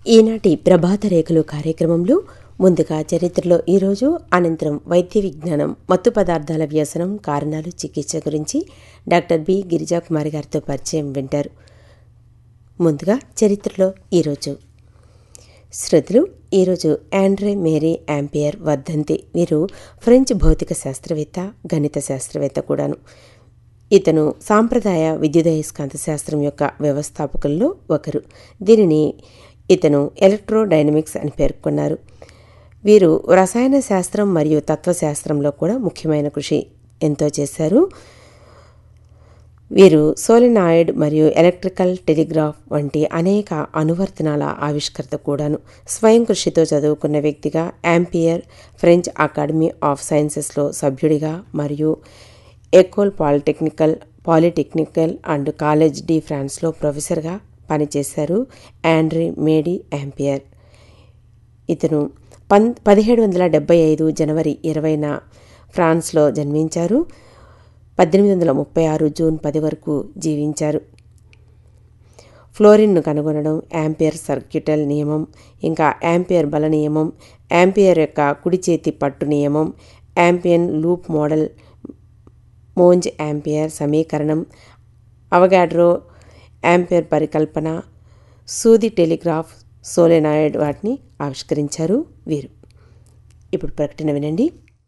ఈనాటి ప్రభాత రేఖలు కార్యక్రమంలో ముందుగా చరిత్రలో ఈరోజు అనంతరం వైద్య విజ్ఞానం మత్తు పదార్థాల వ్యసనం కారణాలు చికిత్స గురించి డాక్టర్ బి గిరిజాకుమారి గారితో పరిచయం వింటారు ముందుగా చరిత్రలో ఈరోజు శ్రుతులు ఈరోజు ఆండ్రే మేరీ యాంపియర్ వర్ధంతి వీరు ఫ్రెంచ్ భౌతిక శాస్త్రవేత్త గణిత శాస్త్రవేత్త కూడాను ఇతను సాంప్రదాయ విద్యుదయస్కాంత శాస్త్రం యొక్క వ్యవస్థాపకుల్లో ఒకరు దీనిని ఇతను ఎలక్ట్రోడైనమిక్స్ అని పేర్కొన్నారు వీరు రసాయన శాస్త్రం మరియు తత్వశాస్త్రంలో కూడా ముఖ్యమైన కృషి ఎంతో చేశారు వీరు సోలినాయిడ్ మరియు ఎలక్ట్రికల్ టెలిగ్రాఫ్ వంటి అనేక అనువర్తనాల ఆవిష్కర్త కూడాను స్వయం కృషితో చదువుకున్న వ్యక్తిగా యాంపియర్ ఫ్రెంచ్ అకాడమీ ఆఫ్ సైన్సెస్లో సభ్యుడిగా మరియు Ecole Polytechnical Polytechnical and College de ఫ్రాన్స్లో ప్రొఫెసర్గా పనిచేశారు ఆండ్రీ మేడీ యాంపియర్ ఇతను పన్ పదిహేడు వందల డెబ్బై ఐదు జనవరి ఇరవైన ఫ్రాన్స్లో జన్మించారు పద్దెనిమిది వందల ముప్పై ఆరు జూన్ పది వరకు జీవించారు ఫ్లోరిన్ను కనుగొనడం యాంపియర్ సర్క్యూటల్ నియమం ఇంకా యాంపియర్ బల నియమం యాంపియర్ యొక్క కుడి చేతి పట్టు నియమం Amperian loop model Monge Ampere సమీకరణం అవగాడ్రో యాంపియర్ పరికల్పన సూది టెలిగ్రాఫ్ సోలెనాయిడ్ వాటిని ఆవిష్కరించారు వీరు ఇప్పుడు ప్రకటన వినండి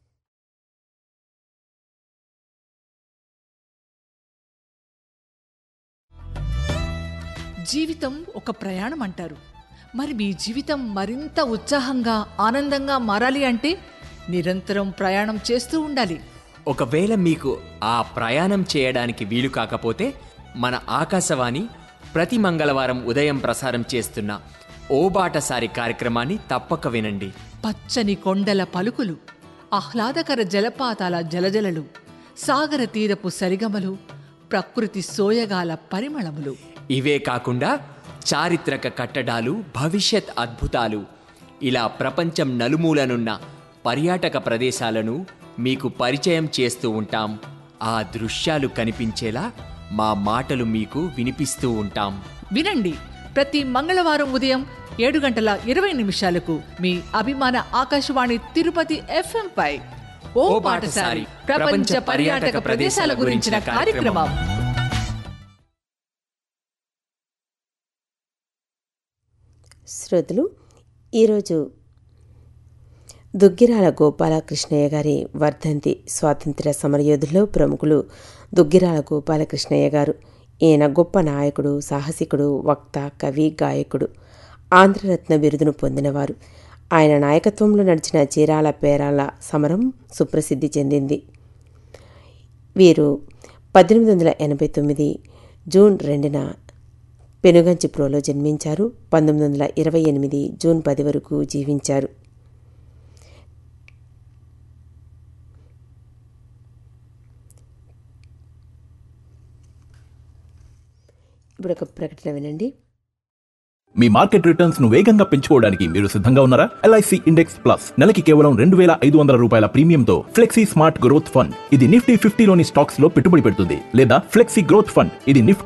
జీవితం ఒక ప్రయాణం అంటారు మరి మీ జీవితం మరింత ఉత్సాహంగా ఆనందంగా మారాలి అంటే నిరంతరం ప్రయాణం చేస్తూ ఉండాలి ఒకవేళ మీకు ఆ ప్రయాణం చేయడానికి వీలు కాకపోతే మన ఆకాశవాణి ప్రతి మంగళవారం ఉదయం ప్రసారం చేస్తున్న ఓ బాటసారి కార్యక్రమాన్ని తప్పక వినండి పచ్చని కొండల పలుకులు ఆహ్లాదకర జలపాతాల జలజలలు సాగర తీరపు సరిగమలు ప్రకృతి సోయగాల పరిమళములు ఇవే కాకుండా చారిత్రక కట్టడాలు భవిష్యత్ అద్భుతాలు ఇలా ప్రపంచం నలుమూలనున్న పర్యాటక ప్రదేశాలను మీకు పరిచయం చేస్తూ ఉంటాం ఆ దృశ్యాలు కనిపించేలా మా మాటలు మీకు వినిపిస్తూ ఉంటాం వినండి ప్రతి మంగళవారం ఉదయం ఏడు గంటల ఇరవై నిమిషాలకు మీ అభిమాన ఆకాశవాణి తిరుపతి ఎఫ్ఎం పై ఓ పాటసారి ప్రపంచ పర్యాటక ప్రదేశాల గురించిన కార్యక్రమం శ్రోతలు ఈరోజు దుగ్గిరాల గోపాలకృష్ణయ్య గారి వర్ధంతి స్వాతంత్ర్య సమరయోధుల్లో ప్రముఖులు దుగ్గిరాల గోపాలకృష్ణయ్య గారు ఈయన గొప్ప నాయకుడు సాహసికుడు వక్త కవి గాయకుడు ఆంధ్రరత్న బిరుదును పొందినవారు ఆయన నాయకత్వంలో నడిచిన చీరాల పేరాల సమరం సుప్రసిద్ధి చెందింది వీరు పద్దెనిమిది వందల ఎనభై తొమ్మిది జూన్ రెండున పెనుగంచిప్రోలో జన్మించారు పంతొమ్మిది వందల ఇరవై ఎనిమిది జూన్ పది వరకు జీవించారు ఇప్పుడు ఒక ప్రకటన వినండి మీ మార్కెట్ రిటర్న్స్ ను వేగంగా పెంచుకోవడానికి మీరు సిద్ధంగా ఉన్నారా ఎల్ఐసి ఇండెక్స్ ప్లస్ నెలకి కేవలం రెండు వేల ఐదు వందల రూపాయల ప్రీమియంతో ఫ్లెక్సీ స్మార్ట్ గ్రోత్ ఫండ్ ఇది నిఫ్టీ ఫిఫ్టీలోని స్టాక్స్ లో పెట్టుబడి పెడుతుంది లేదా ఫ్లెక్సీ గ్రోత్ ఫండ్ ఇది నిఫ్టీ